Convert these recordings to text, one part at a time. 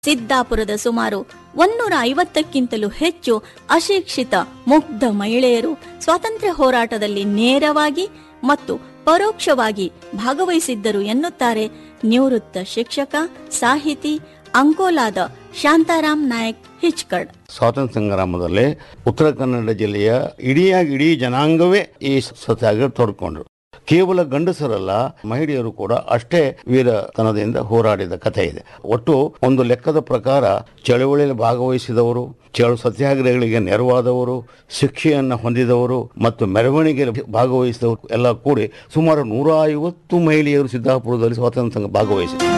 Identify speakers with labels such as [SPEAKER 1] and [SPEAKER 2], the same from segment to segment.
[SPEAKER 1] ಸಿದ್ದಾಪುರದ ಸುಮಾರು ಒನ್ನೂರ ಐವತ್ತಕ್ಕಿಂತಲೂ ಹೆಚ್ಚು ಅಶಿಕ್ಷಿತ ಮುಗ್ಧ ಮಹಿಳೆಯರು ಸ್ವಾತಂತ್ರ್ಯ ಹೋರಾಟದಲ್ಲಿ ನೇರವಾಗಿ ಮತ್ತು ಪರೋಕ್ಷವಾಗಿ ಭಾಗವಹಿಸಿದ್ದರು ಎನ್ನುತ್ತಾರೆ ನಿವೃತ್ತ ಶಿಕ್ಷಕ ಸಾಹಿತಿ ಅಂಕೋಲಾದ ಶಾಂತಾರಾಮ್ ನಾಯಕ್ ಹಿಚ್ಕಡ್
[SPEAKER 2] ಸ್ವಾತಂತ್ರ್ಯ ಸಂಗ್ರಾಮದಲ್ಲಿ ಉತ್ತರ ಕನ್ನಡ ಜಿಲ್ಲೆಯ ಇಡೀಯಾಗಿ ಇಡೀ ಜನಾಂಗವೇ ಈ ಸತ್ಯಾಗ್ರಹ ತೊಡ್ಕೊಂಡ್ರು ಕೇವಲ ಗಂಡಸರಲ್ಲ ಮಹಿಳೆಯರು ಕೂಡ ಅಷ್ಟೇ ವೀರತನದಿಂದ ಹೋರಾಡಿದ ಕಥೆ ಇದೆ ಒಟ್ಟು ಒಂದು ಲೆಕ್ಕದ ಪ್ರಕಾರ ಚಳವಳಿಯಲ್ಲಿ ಭಾಗವಹಿಸಿದವರು ಚಳು ಸತ್ಯಾಗ್ರಹಗಳಿಗೆ ನೆರವಾದವರು ಶಿಕ್ಷೆಯನ್ನು ಹೊಂದಿದವರು ಮತ್ತು ಮೆರವಣಿಗೆಯಲ್ಲಿ ಭಾಗವಹಿಸಿದವರು ಎಲ್ಲ ಕೂಡಿ ಸುಮಾರು ನೂರ ಐವತ್ತು ಮಹಿಳೆಯರು ಸಿದ್ದಾಪುರದಲ್ಲಿ ಸ್ವಾತಂತ್ರ್ಯ ಸಂಘ ಭಾಗವಹಿಸಿದರು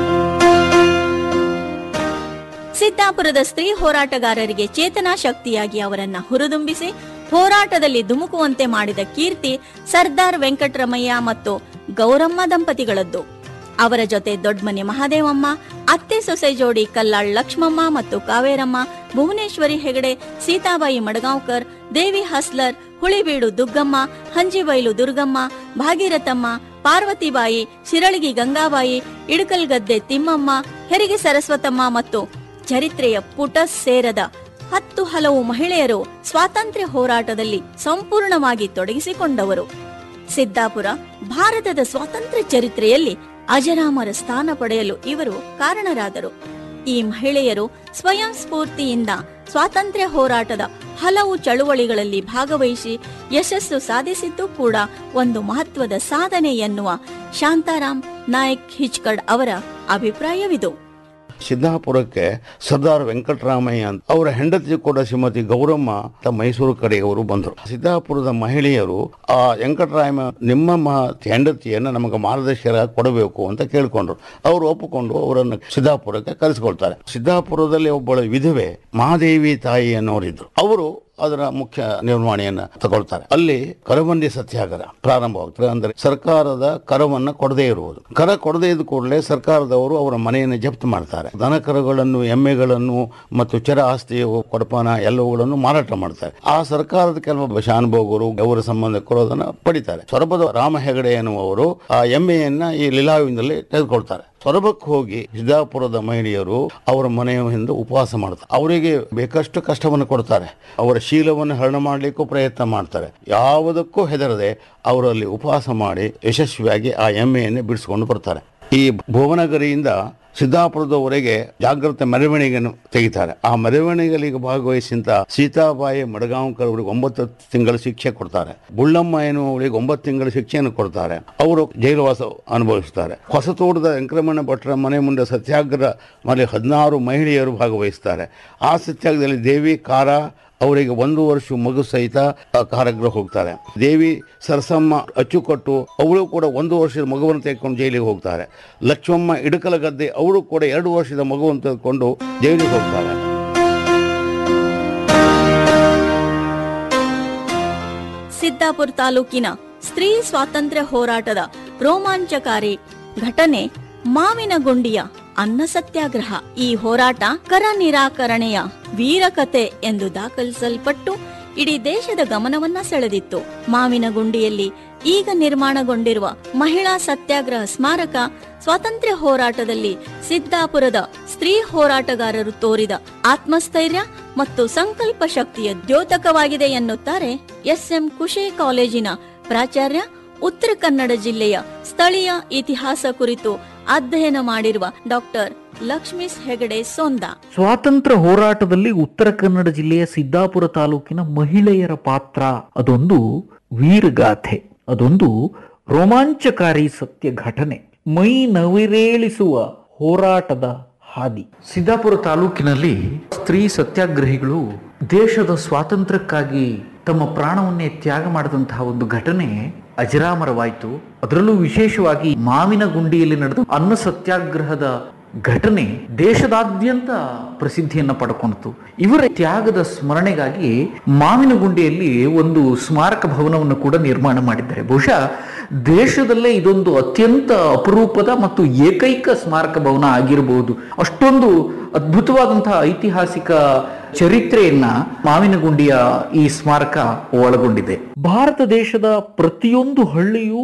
[SPEAKER 1] ಸಿದ್ದಾಪುರದ ಸ್ತ್ರೀ ಹೋರಾಟಗಾರರಿಗೆ ಚೇತನಾ ಶಕ್ತಿಯಾಗಿ ಅವರನ್ನ ಹುರಿದುಂಬಿಸಿ ಹೋರಾಟದಲ್ಲಿ ಧುಮುಕುವಂತೆ ಮಾಡಿದ ಕೀರ್ತಿ ಸರ್ದಾರ್ ವೆಂಕಟರಮಯ್ಯ ಮತ್ತು ಗೌರಮ್ಮ ದಂಪತಿಗಳದ್ದು ಅವರ ಜೊತೆ ದೊಡ್ಮನೆ ಮಹಾದೇವಮ್ಮ ಅತ್ತೆ ಸೊಸೆ ಜೋಡಿ ಕಲ್ಲಾಳ್ ಲಕ್ಷ್ಮಮ್ಮ ಮತ್ತು ಕಾವೇರಮ್ಮ ಭುವನೇಶ್ವರಿ ಹೆಗಡೆ ಸೀತಾಬಾಯಿ ಮಡಗಾಂವ್ಕರ್ ದೇವಿ ಹಸ್ಲರ್ ಹುಳಿಬೀಡು ದುಗ್ಗಮ್ಮ ಹಂಜಿಬೈಲು ದುರ್ಗಮ್ಮ ಭಾಗೀರಥಮ್ಮ ಪಾರ್ವತಿಬಾಯಿ ಶಿರಳಗಿ ಗಂಗಾಬಾಯಿ ಇಡಕಲ್ಗದ್ದೆ ತಿಮ್ಮಮ್ಮ ಹೆರಿಗೆ ಸರಸ್ವತಮ್ಮ ಮತ್ತು ಚರಿತ್ರೆಯ ಪುಟ ಸೇರದ ಹತ್ತು ಹಲವು ಮಹಿಳೆಯರು ಸ್ವಾತಂತ್ರ್ಯ ಹೋರಾಟದಲ್ಲಿ ಸಂಪೂರ್ಣವಾಗಿ ತೊಡಗಿಸಿಕೊಂಡವರು ಸಿದ್ದಾಪುರ ಭಾರತದ ಸ್ವಾತಂತ್ರ್ಯ ಚರಿತ್ರೆಯಲ್ಲಿ ಅಜರಾಮರ ಸ್ಥಾನ ಪಡೆಯಲು ಇವರು ಕಾರಣರಾದರು ಈ ಮಹಿಳೆಯರು ಸ್ವಯಂ ಸ್ಫೂರ್ತಿಯಿಂದ ಸ್ವಾತಂತ್ರ್ಯ ಹೋರಾಟದ ಹಲವು ಚಳುವಳಿಗಳಲ್ಲಿ ಭಾಗವಹಿಸಿ ಯಶಸ್ಸು ಸಾಧಿಸಿದ್ದು ಕೂಡ ಒಂದು ಮಹತ್ವದ ಸಾಧನೆ ಎನ್ನುವ ಶಾಂತಾರಾಮ್ ನಾಯಕ್ ಹಿಚ್ಕಡ್ ಅವರ ಅಭಿಪ್ರಾಯವಿದು
[SPEAKER 2] ಸಿದ್ದಾಪುರಕ್ಕೆ ಸರ್ದಾರ್ ವೆಂಕಟರಾಮಯ್ಯ ಅಂತ ಅವರ ಹೆಂಡತಿ ಕೂಡ ಶ್ರೀಮತಿ ಗೌರಮ್ಮ ತ ಮೈಸೂರು ಕಡೆಯವರು ಬಂದರು ಸಿದ್ದಾಪುರದ ಮಹಿಳೆಯರು ಆ ವೆಂಕಟರಾಮ ನಿಮ್ಮ ಮ- ಹೆಂಡತಿಯನ್ನ ನಮಗೆ ಮಾರ್ಗದರ್ಶಕ ಕೊಡಬೇಕು ಅಂತ ಕೇಳ್ಕೊಂಡ್ರು ಅವರು ಒಪ್ಪಿಕೊಂಡು ಅವರನ್ನು ಸಿದ್ದಾಪುರಕ್ಕೆ ಕರೆಸಿಕೊಳ್ತಾರೆ ಸಿದ್ದಾಪುರದಲ್ಲಿ ಒಬ್ಬಳ ವಿಧವೆ ಮಹಾದೇವಿ ತಾಯಿ ಅನ್ನೋರಿದ್ರು ಅವರು ಅದರ ಮುಖ್ಯ ನಿರ್ವಹಣೆಯನ್ನ ತಗೊಳ್ತಾರೆ ಅಲ್ಲಿ ಕರಬಂದಿ ಸತ್ಯಾಗ್ರಹ ಪ್ರಾರಂಭವಾಗ್ತದೆ ಅಂದ್ರೆ ಸರ್ಕಾರದ ಕರವನ್ನ ಕೊಡದೇ ಇರುವುದು ಕರ ಕೊಡದೇ ಇದ್ದ ಕೂಡಲೇ ಸರ್ಕಾರದವರು ಅವರ ಮನೆಯನ್ನು ಜಪ್ತು ಮಾಡ್ತಾರೆ ದನ ಕರುಗಳನ್ನು ಎಮ್ಮೆಗಳನ್ನು ಮತ್ತು ಚರ ಆಸ್ತಿ ಕೊಡಪಾನ ಎಲ್ಲವುಗಳನ್ನು ಮಾರಾಟ ಮಾಡ್ತಾರೆ ಆ ಸರ್ಕಾರದ ಕೆಲವು ಶಾನುಭೋಗರು ಅವರ ಸಂಬಂಧಿಕರು ಅದನ್ನ ಪಡಿತಾರೆ ಸೊರಬದ ರಾಮ ಹೆಗಡೆ ಎನ್ನುವವರು ಆ ಎಮ್ಮೆಯನ್ನ ಈ ಲೀಲಾವಿನಲ್ಲಿ ತೆಗೆದುಕೊಳ್ತಾರೆ ಸೊರಬಕ್ಕೆ ಹೋಗಿ ಸಿದ್ದಾಪುರದ ಮಹಿಳೆಯರು ಅವರ ಮನೆಯ ಹಿಂದೆ ಉಪವಾಸ ಮಾಡ್ತಾರೆ ಅವರಿಗೆ ಬೇಕಷ್ಟು ಕಷ್ಟವನ್ನು ಕೊಡ್ತಾರೆ ಅವರ ಶೀಲವನ್ನು ಹರಣ ಮಾಡಲಿಕ್ಕೂ ಪ್ರಯತ್ನ ಮಾಡ್ತಾರೆ ಯಾವುದಕ್ಕೂ ಹೆದರದೆ ಅವರಲ್ಲಿ ಉಪವಾಸ ಮಾಡಿ ಯಶಸ್ವಿಯಾಗಿ ಆ ಎಮ್ಮೆಯನ್ನೇ ಬಿಡಿಸ್ಕೊಂಡು ಬರ್ತಾರೆ ಈ ಭುವನಗರಿಯಿಂದ ಸಿದ್ದಾಪುರದವರೆಗೆ ಜಾಗೃತ ಮೆರವಣಿಗೆಯನ್ನು ತೆಗಿತಾರೆ ಆ ಮೆರವಣಿಗೆಗಳಿಗೆ ಭಾಗವಹಿಸಿಂತ ಸೀತಾಬಾಯಿ ಮಡಗಾಂವ್ಕರ್ ಅವರಿಗೆ ಒಂಬತ್ತು ತಿಂಗಳ ಶಿಕ್ಷೆ ಕೊಡ್ತಾರೆ ಬುಳ್ಳಮ್ಮ ಎನ್ನುವವರಿಗೆ ಒಂಬತ್ತು ತಿಂಗಳ ಶಿಕ್ಷೆಯನ್ನು ಕೊಡ್ತಾರೆ ಅವರು ಜೈಲುವಾಸ ಅನುಭವಿಸ್ತಾರೆ ಹೊಸತೋಟದ ವೆಂಕಟರಮಣ ಭಟ್ರ ಮನೆ ಮುಂದೆ ಸತ್ಯಾಗ್ರಹ ಮೇಲೆ ಹದಿನಾರು ಮಹಿಳೆಯರು ಭಾಗವಹಿಸ್ತಾರೆ ಆ ಸತ್ಯಾಗ್ರಹದಲ್ಲಿ ದೇವಿ ಕಾರ ಅವರಿಗೆ ಒಂದು ವರ್ಷ ಮಗು ಸಹಿತ ಆ ಕಾರಾಗೃಹ ಹೋಗ್ತಾರೆ ದೇವಿ ಸರಸಮ್ಮ ಅಚ್ಚುಕಟ್ಟು ಅವಳು ಕೂಡ ಒಂದು ವರ್ಷದ ಮಗುವನ್ನು ತೆಗೆದುಕೊಂಡು ಜೈಲಿಗೆ ಹೋಗ್ತಾರೆ ಲಕ್ಷ್ಮಮ್ಮ ಇಡಕಲಗದ್ದೆ ಅವಳು ಕೂಡ ಎರಡು ವರ್ಷದ ಮಗುವನ್ನು ತೆಗೆದುಕೊಂಡು ಜೈಲಿಗೆ ಹೋಗ್ತಾರೆ
[SPEAKER 1] ಸಿದ್ದಾಪುರ ತಾಲೂಕಿನ ಸ್ತ್ರೀ ಸ್ವಾತಂತ್ರ್ಯ ಹೋರಾಟದ ರೋಮಾಂಚಕಾರಿ ಘಟನೆ ಮಾವಿನಗುಂಡಿಯ ಅನ್ನ ಸತ್ಯಾಗ್ರಹ ಈ ಹೋರಾಟ ಕರ ನಿರಾಕರಣೆಯ ವೀರಕತೆ ಎಂದು ದಾಖಲಿಸಲ್ಪಟ್ಟು ಇಡೀ ದೇಶದ ಗಮನವನ್ನ ಸೆಳೆದಿತ್ತು ಮಾವಿನಗುಂಡಿಯಲ್ಲಿ ಈಗ ನಿರ್ಮಾಣಗೊಂಡಿರುವ ಮಹಿಳಾ ಸತ್ಯಾಗ್ರಹ ಸ್ಮಾರಕ ಸ್ವಾತಂತ್ರ್ಯ ಹೋರಾಟದಲ್ಲಿ ಸಿದ್ದಾಪುರದ ಸ್ತ್ರೀ ಹೋರಾಟಗಾರರು ತೋರಿದ ಆತ್ಮಸ್ಥೈರ್ಯ ಮತ್ತು ಸಂಕಲ್ಪ ಶಕ್ತಿಯ ದ್ಯೋತಕವಾಗಿದೆ ಎನ್ನುತ್ತಾರೆ ಎಸ್ಎಂ ಕುಶೆ ಕಾಲೇಜಿನ ಪ್ರಾಚಾರ್ಯ ಉತ್ತರ ಕನ್ನಡ ಜಿಲ್ಲೆಯ ಸ್ಥಳೀಯ ಇತಿಹಾಸ ಕುರಿತು ಅಧ್ಯಯನ ಮಾಡಿರುವ ಡಾಕ್ಟರ್ ಲಕ್ಷ್ಮೀಸ್ ಹೆಗಡೆ ಸೊಂದಾ
[SPEAKER 3] ಸ್ವಾತಂತ್ರ್ಯ ಹೋರಾಟದಲ್ಲಿ ಉತ್ತರ ಕನ್ನಡ ಜಿಲ್ಲೆಯ ಸಿದ್ದಾಪುರ ತಾಲೂಕಿನ ಮಹಿಳೆಯರ ಪಾತ್ರ ಅದೊಂದು ವೀರಗಾಥೆ ಅದೊಂದು ರೋಮಾಂಚಕಾರಿ ಸತ್ಯ ಘಟನೆ ಮೈ ನವಿರೇಳಿಸುವ ಹೋರಾಟದ ಹಾದಿ ಸಿದ್ದಾಪುರ ತಾಲೂಕಿನಲ್ಲಿ ಸ್ತ್ರೀ ಸತ್ಯಾಗ್ರಹಿಗಳು ದೇಶದ ಸ್ವಾತಂತ್ರ್ಯಕ್ಕಾಗಿ ತಮ್ಮ ಪ್ರಾಣವನ್ನೇ ತ್ಯಾಗ ಮಾಡಿದಂತಹ ಒಂದು ಘಟನೆ ಅಜರಾಮರವಾಯಿತು ಅದರಲ್ಲೂ ವಿಶೇಷವಾಗಿ ಮಾವಿನ ಗುಂಡಿಯಲ್ಲಿ ನಡೆದ ಅನ್ನ ಸತ್ಯಾಗ್ರಹದ ಘಟನೆ ದೇಶದಾದ್ಯಂತ ಪ್ರಸಿದ್ಧಿಯನ್ನ ಪಡ್ಕೊಂಡಿತು ಇವರ ತ್ಯಾಗದ ಸ್ಮರಣೆಗಾಗಿ ಮಾವಿನಗುಂಡಿಯಲ್ಲಿ ಒಂದು ಸ್ಮಾರಕ ಭವನವನ್ನು ಕೂಡ ನಿರ್ಮಾಣ ಮಾಡಿದ್ದಾರೆ ಬಹುಶಃ ದೇಶದಲ್ಲೇ ಇದೊಂದು ಅತ್ಯಂತ ಅಪರೂಪದ ಮತ್ತು ಏಕೈಕ ಸ್ಮಾರಕ ಭವನ ಆಗಿರಬಹುದು ಅಷ್ಟೊಂದು ಅದ್ಭುತವಾದಂತಹ ಐತಿಹಾಸಿಕ ಚರಿತ್ರೆಯನ್ನ ಮಾವಿನಗುಂಡಿಯ ಈ ಸ್ಮಾರಕ ಒಳಗೊಂಡಿದೆ ಭಾರತ ದೇಶದ ಪ್ರತಿಯೊಂದು ಹಳ್ಳಿಯೂ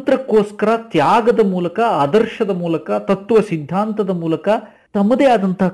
[SPEAKER 3] ಸ್ವಾತಂತ್ರ್ಯಕ್ಕೋಸ್ಕರ ತ್ಯಾಗದ ಮೂಲಕ ಆದರ್ಶದ ಮೂಲಕ ತತ್ವ ಸಿದ್ಧಾಂತದ ಮೂಲಕ ತಮ್ಮದೇ ಆದಂತಹ